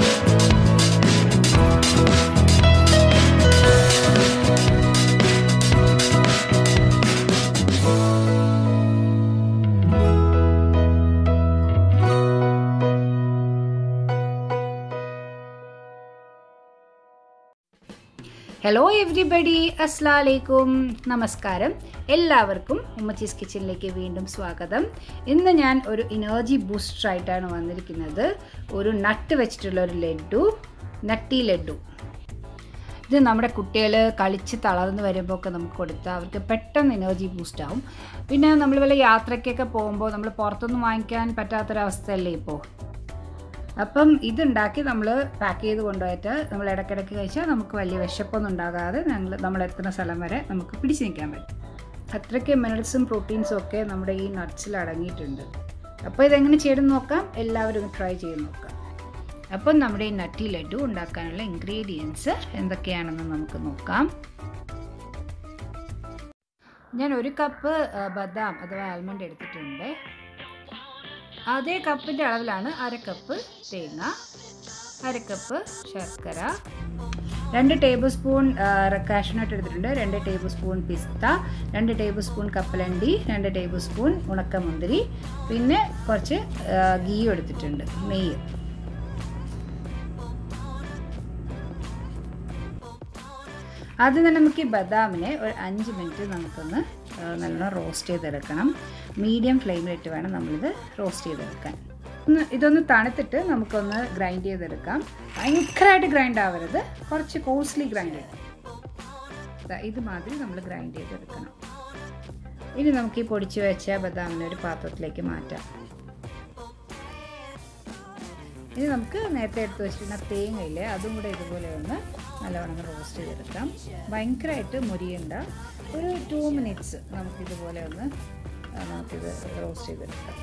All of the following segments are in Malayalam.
ഹലോ എവ്രിബഡി അസ്ലാലേക്കും നമസ്കാരം എല്ലാവർക്കും ഉമ്മച്ചീസ് കിച്ചണിലേക്ക് വീണ്ടും സ്വാഗതം ഇന്ന് ഞാൻ ഒരു എനർജി ബൂസ്റ്റർ ആയിട്ടാണ് വന്നിരിക്കുന്നത് ഒരു നട്ട് വെച്ചിട്ടുള്ള ഒരു ലഡു നട്ടി ലഡു ഇത് നമ്മുടെ കുട്ടികൾ കളിച്ച് തളർന്ന് വരുമ്പോൾ ഒക്കെ നമുക്ക് കൊടുത്താൽ അവർക്ക് പെട്ടെന്ന് എനർജി ബൂസ്റ്റ് ആവും പിന്നെ നമ്മൾ വല്ല യാത്രയ്ക്കൊക്കെ പോകുമ്പോൾ നമ്മൾ പുറത്തൊന്നും വാങ്ങിക്കാൻ പറ്റാത്തൊരവസ്ഥയല്ലേ ഇപ്പോൾ അപ്പം ഇതുണ്ടാക്കി നമ്മൾ പാക്ക് ചെയ്ത് കൊണ്ടുപോയിട്ട് നമ്മൾ ഇടയ്ക്കിടയ്ക്ക് കഴിച്ചാൽ നമുക്ക് വലിയ വിശപ്പൊന്നും ഉണ്ടാകാതെ ഞങ്ങൾ നമ്മൾ എത്തുന്ന സ്ഥലം വരെ നമുക്ക് പിടിച്ചു നിൽക്കാൻ പറ്റും അത്രയ്ക്ക് മിനറൽസും പ്രോട്ടീൻസും ഒക്കെ നമ്മുടെ ഈ നട്ട്സിൽ അടങ്ങിയിട്ടുണ്ട് അപ്പോൾ ഇതെങ്ങനെ ചെയ്തെന്ന് നോക്കാം എല്ലാവരും ഒന്ന് ട്രൈ ചെയ്ത് നോക്കാം അപ്പം നമ്മുടെ ഈ നട്ടി ലഡു ഉണ്ടാക്കാനുള്ള ഇൻഗ്രീഡിയൻസ് എന്തൊക്കെയാണെന്ന് നമുക്ക് നോക്കാം ഞാൻ ഒരു കപ്പ് ബദാം അഥവാ ആൽമണ്ട് എടുത്തിട്ടുണ്ട് അതേ കപ്പിൻ്റെ അളവിലാണ് അര കപ്പ് തേങ്ങ അര കപ്പ് ശർക്കര രണ്ട് ടേബിൾ സ്പൂൺ കാഷ്നട്ട് എടുത്തിട്ടുണ്ട് രണ്ട് ടേബിൾ സ്പൂൺ പിസ്ത രണ്ട് ടേബിൾ സ്പൂൺ കപ്പലണ്ടി രണ്ട് ടേബിൾ സ്പൂൺ ഉണക്കമുന്തിരി പിന്നെ കുറച്ച് ഗീ എടുത്തിട്ടുണ്ട് നെയ്യ് ആദ്യം തന്നെ നമുക്ക് ഈ ബദാമിനെ ഒരു അഞ്ച് മിനിറ്റ് നമുക്കൊന്ന് നല്ലോണം റോസ്റ്റ് ചെയ്തെടുക്കണം മീഡിയം ഫ്ലെയിമിലിട്ട് വേണം നമ്മളിത് റോസ്റ്റ് ചെയ്തെടുക്കാൻ ഒന്ന് ഇതൊന്ന് തണുത്തിട്ട് നമുക്കൊന്ന് ഗ്രൈൻഡ് ചെയ്തെടുക്കാം ഭയങ്കരമായിട്ട് ഗ്രൈൻഡ് ആവരുത് കുറച്ച് കോസ്റ്റ്ലി ഗ്രൈൻഡ് ഇത് മാതിരി നമ്മൾ ഗ്രൈൻഡ് ചെയ്തെടുക്കണം ഇനി നമുക്ക് ഈ പൊടിച്ച് വെച്ച ബദാമിനെ ഒരു പാത്രത്തിലേക്ക് മാറ്റാം ഇനി നമുക്ക് നേരത്തെ എടുത്ത് വെച്ചിരുന്ന തേങ്ങയില്ലേ അതും കൂടെ ഇതുപോലെ ഒന്ന് നല്ലവണ്ണം റോസ്റ്റ് ചെയ്തെടുക്കാം ഭയങ്കരമായിട്ട് മുരിയണ്ട ഒരു ടു മിനിറ്റ്സ് നമുക്കിതുപോലെ ഒന്ന് നമുക്കിത് റോസ്റ്റ് ചെയ്തെടുക്കാം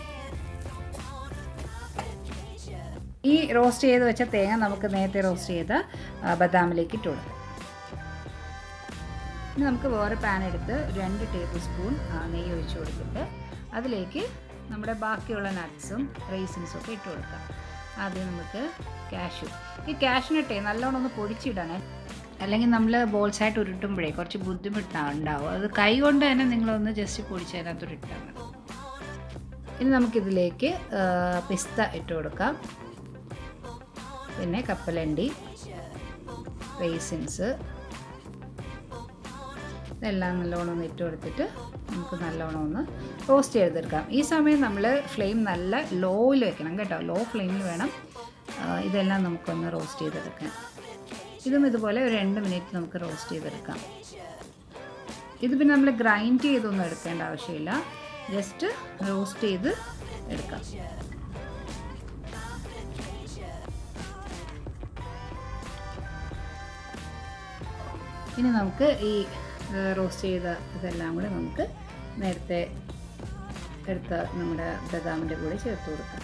ഈ റോസ്റ്റ് ചെയ്ത് വെച്ച തേങ്ങ നമുക്ക് നേരത്തെ റോസ്റ്റ് ചെയ്ത ബദാമിലേക്ക് ഇട്ട് കൊടുക്കാം ഇനി നമുക്ക് വേറെ പാൻ എടുത്ത് രണ്ട് ടേബിൾ സ്പൂൺ നെയ്യ് ഒഴിച്ച് കൊടുത്തിട്ട് അതിലേക്ക് നമ്മുടെ ബാക്കിയുള്ള നട്ട്സും റൈസിൻസും ഒക്കെ ഇട്ട് കൊടുക്കാം ആദ്യം നമുക്ക് കാഷ്യൂ ഈ കാഷ്നട്ടേ നല്ലോണം ഒന്ന് പൊടിച്ചിടണേ അല്ലെങ്കിൽ നമ്മൾ ബോൾസായിട്ട് ഉരുട്ടുമ്പോഴേ കുറച്ച് ബുദ്ധിമുട്ടാണ് ഉണ്ടാവും അത് കൈ കൊണ്ട് തന്നെ നിങ്ങളൊന്ന് ജസ്റ്റ് പൊടിച്ച് അതിനകത്തോട്ട് ഇട്ടാൽ മതി ഇനി നമുക്കിതിലേക്ക് പിസ്ത ഇട്ട് കൊടുക്കാം പിന്നെ കപ്പലണ്ടി റേസിൻസ് ഇതെല്ലാം നല്ലോണം ഒന്ന് ഇട്ട് കൊടുത്തിട്ട് നമുക്ക് നല്ലോണം ഒന്ന് റോസ്റ്റ് ചെയ്തെടുക്കാം ഈ സമയം നമ്മൾ ഫ്ലെയിം നല്ല ലോയിൽ വെക്കണം കേട്ടോ ലോ ഫ്ലെയിമിൽ വേണം ഇതെല്ലാം നമുക്കൊന്ന് റോസ്റ്റ് ചെയ്തെടുക്കാൻ ഇതും ഇതുപോലെ ഒരു രണ്ട് മിനിറ്റ് നമുക്ക് റോസ്റ്റ് ചെയ്തെടുക്കാം ഇത് പിന്നെ നമ്മൾ ഗ്രൈൻഡ് ചെയ്തൊന്നും എടുക്കേണ്ട ആവശ്യമില്ല ജസ്റ്റ് റോസ്റ്റ് ചെയ്ത് എടുക്കാം ഇനി നമുക്ക് ഈ റോസ്റ്റ് ചെയ്ത ഇതെല്ലാം കൂടി നമുക്ക് നേരത്തെ എടുത്ത നമ്മുടെ ബദാമിൻ്റെ കൂടെ ചേർത്ത് കൊടുക്കാം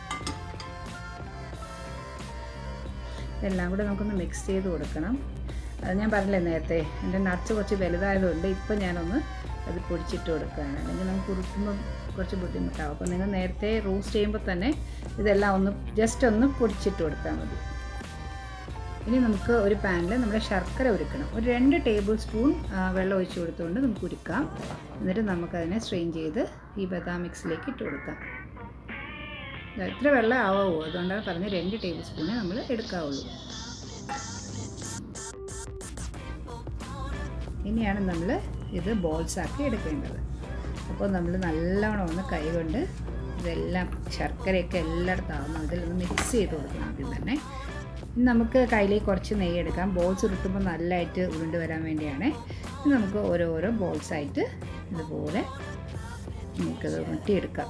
ഇതെല്ലാം കൂടെ നമുക്കൊന്ന് മിക്സ് ചെയ്ത് കൊടുക്കണം അത് ഞാൻ പറഞ്ഞില്ലേ നേരത്തെ എൻ്റെ നട്ട്സ് കുറച്ച് വലുതായതുകൊണ്ട് ഇപ്പം ഞാനൊന്ന് അത് പൊടിച്ചിട്ട് കൊടുക്കുകയാണ് അല്ലെങ്കിൽ നമുക്ക് ഉരുട്ടുമ്പോൾ കുറച്ച് ബുദ്ധിമുട്ടാവും അപ്പോൾ നിങ്ങൾ നേരത്തെ റോസ്റ്റ് ചെയ്യുമ്പോൾ തന്നെ ഇതെല്ലാം ഒന്ന് ജസ്റ്റ് ഒന്ന് പൊടിച്ചിട്ട് കൊടുത്താൽ മതി ഇനി നമുക്ക് ഒരു പാനിൽ നമ്മുടെ ശർക്കര ഉരുക്കണം ഒരു രണ്ട് ടേബിൾ സ്പൂൺ വെള്ളം ഒഴിച്ച് കൊടുത്തുകൊണ്ട് നമുക്ക് ഉരുക്കാം എന്നിട്ട് നമുക്കതിനെ സ്ട്രെയിൻ ചെയ്ത് ഈ ബദാം മിക്സിലേക്ക് ഇട്ട് കൊടുക്കാം ഇത്ര വെള്ളം ആവുമോ അതുകൊണ്ടാണ് പറഞ്ഞ് രണ്ട് ടേബിൾ സ്പൂണേ നമ്മൾ എടുക്കാവുള്ളൂ ഇനിയാണ് നമ്മൾ ഇത് ബോൾസ് ആക്കി എടുക്കേണ്ടത് അപ്പോൾ നമ്മൾ നല്ലവണ്ണം ഒന്ന് കൈ കൊണ്ട് ഇതെല്ലാം ശർക്കരയൊക്കെ എല്ലായിടത്തും ആവുന്നു ഇതിലൊന്ന് മിക്സ് ചെയ്ത് കൊടുക്കണം ആദ്യം തന്നെ ഇനി നമുക്ക് കയ്യിലേക്ക് കുറച്ച് നെയ്യ് എടുക്കാം ബോൾസ് ഉരുട്ടുമ്പോൾ നല്ലതായിട്ട് ഉരുണ്ട് വരാൻ വേണ്ടിയാണ് ഇനി നമുക്ക് ഓരോരോ ബോൾസായിട്ട് ഇതുപോലെ നമുക്കത് ഉരുട്ടിയെടുക്കാം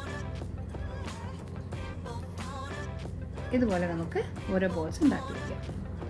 ഇതുപോലെ നമുക്ക് ഓരോ ബോൾസ് ഉണ്ടാക്കി വയ്ക്കാം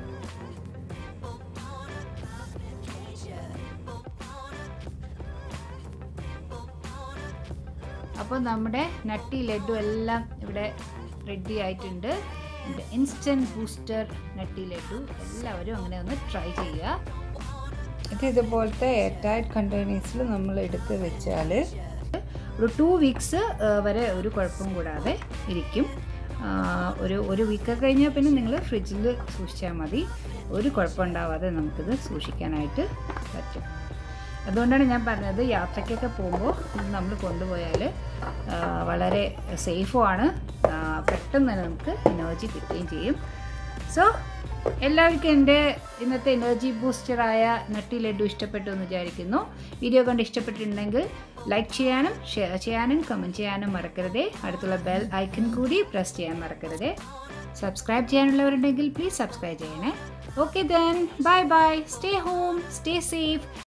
അപ്പോൾ നമ്മുടെ നട്ടി ലഡു എല്ലാം ഇവിടെ റെഡി ആയിട്ടുണ്ട് ഇൻസ്റ്റൻറ്റ് ബൂസ്റ്റർ നട്ടി ലഡു എല്ലാവരും അങ്ങനെ ഒന്ന് ട്രൈ ചെയ്യുക ഇത് ഇതുപോലത്തെ എയർ ടൈറ്റ് കണ്ടെയ്നേഴ്സിൽ നമ്മൾ എടുത്ത് വെച്ചാൽ ഒരു ടു വീക്സ് വരെ ഒരു കുഴപ്പവും കൂടാതെ ഇരിക്കും ആ, ഒരു ഒരു വീക്ക് കഴിഞ്ഞാൽ പിന്നെ നിങ്ങൾ ഫ്രിഡ്ജിൽ സൂക്ഷിച്ചാൽ മതി ഒരു കുഴപ്പമുണ്ടാവാതെ നമുക്കിത് സൂക്ഷിക്കാനായിട്ട് പറ്റും അതുകൊണ്ടാണ് ഞാൻ പറഞ്ഞത് യാത്രയ്ക്കൊക്കെ പോകുമ്പോൾ ഇത് നമ്മൾ കൊണ്ടുപോയാൽ ആ, വളരെ സേഫുമാണ് ആ, പെട്ടെന്ന് തന്നെ നമുക്ക് എനർജി കിട്ടുകയും ചെയ്യും സോ എല്ലാവർക്കും എൻ്റെ ഇന്നത്തെ എനർജി ബൂസ്റ്ററായ നട്ടി ലഡു ഇഷ്ടപ്പെട്ടു എന്ന് വിചാരിക്കുന്നു വീഡിയോ കണ്ട് ഇഷ്ടപ്പെട്ടിട്ടുണ്ടെങ്കിൽ ലൈക്ക് ചെയ്യാനും ഷെയർ ചെയ്യാനും കമൻറ്റ് ചെയ്യാനും മറക്കരുതേ അടുത്തുള്ള ബെൽ ഐക്കൺ കൂടി പ്രസ് ചെയ്യാൻ മറക്കരുതേ സബ്സ്ക്രൈബ് ചെയ്യാനുള്ളവരുണ്ടെങ്കിൽ പ്ലീസ് സബ്സ്ക്രൈബ് ചെയ്യണേ okay then bye bye stay home stay safe